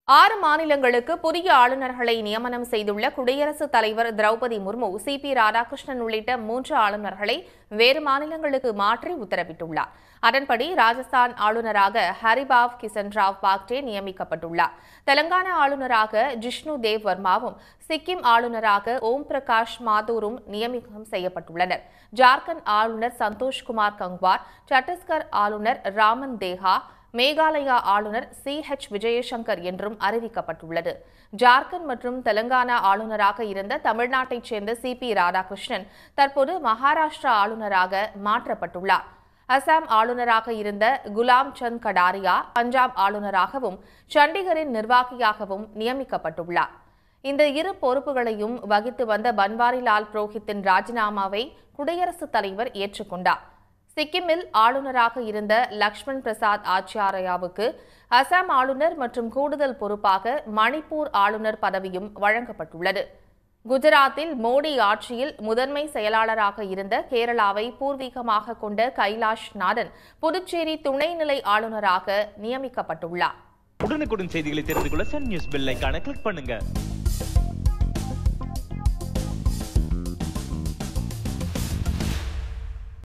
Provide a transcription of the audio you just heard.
ஆறு மாநிலங்களுக்கு புதிய ஆளுநர்களை நியமனம் செய்துள்ள குடியரசுத் தலைவர் திரௌபதி முர்மு சி பி ராதாகிருஷ்ணன் உள்ளிட்ட மூன்று ஆளுநர்களை வேறு மாநிலங்களுக்கு மாற்றி உத்தரவிட்டுள்ளார் அதன்படி ராஜஸ்தான் ஆளுநராக ஹரிபாவ் கிசன் ராவ் பாக்டே நியமிக்கப்பட்டுள்ளார் தெலங்கானா ஆளுநராக ஜிஷ்ணு தேவ் வர்மாவும் சிக்கிம் ஆளுநராக ஓம் பிரகாஷ் மாதூரும் நியமிக்கம் செய்யப்பட்டுள்ளனர் ஜார்க்கண்ட் ஆளுநர் சந்தோஷ்குமார் கங்வார் சத்தீஸ்கர் ஆளுநர் ராமன் தேஹா மேகாலயா ஆளுநர் சி ஹெச் விஜயசங்கர் என்றும் அறிவிக்கப்பட்டுள்ளது ஜார்க்கண்ட் மற்றும் தெலங்கானா ஆளுநராக இருந்த தமிழ்நாட்டைச் சேர்ந்த சி பி ராதாகிருஷ்ணன் தற்போது மகாராஷ்டிரா ஆளுநராக மாற்றப்பட்டுள்ளார் அசாம் ஆளுநராக இருந்த குலாம் சந்த் கடாரியா பஞ்சாப் ஆளுநராகவும் சண்டிகரின் நிர்வாகியாகவும் நியமிக்கப்பட்டுள்ளார் இந்த இரு பொறுப்புகளையும் வகித்து வந்த பன்வாரிலால் புரோஹித்தின் ராஜினாமாவை குடியரசுத் தலைவர் ஏற்றுக்கொண்டார் சிக்கிமில் ஆளுநராக இருந்த லக்ஷ்மண் பிரசாத் ஆச்சாரியாவுக்கு அசாம் ஆளுநர் மற்றும் கூடுதல் பொறுப்பாக மணிப்பூர் ஆளுநர் பதவியும் வழங்கப்பட்டுள்ளது குஜராத்தில் மோடி ஆட்சியில் முதன்மை செயலாளராக இருந்த கேரளாவை பூர்வீகமாக கொண்ட கைலாஷ் நாதன் புதுச்சேரி துணைநிலை ஆளுநராக நியமிக்கப்பட்டுள்ளார் உடனுக்குடன் செய்திகளை தெரிந்து கொள்ள சன் நியூஸ் பெல் ஐகானை கிளிக் பண்ணுங்க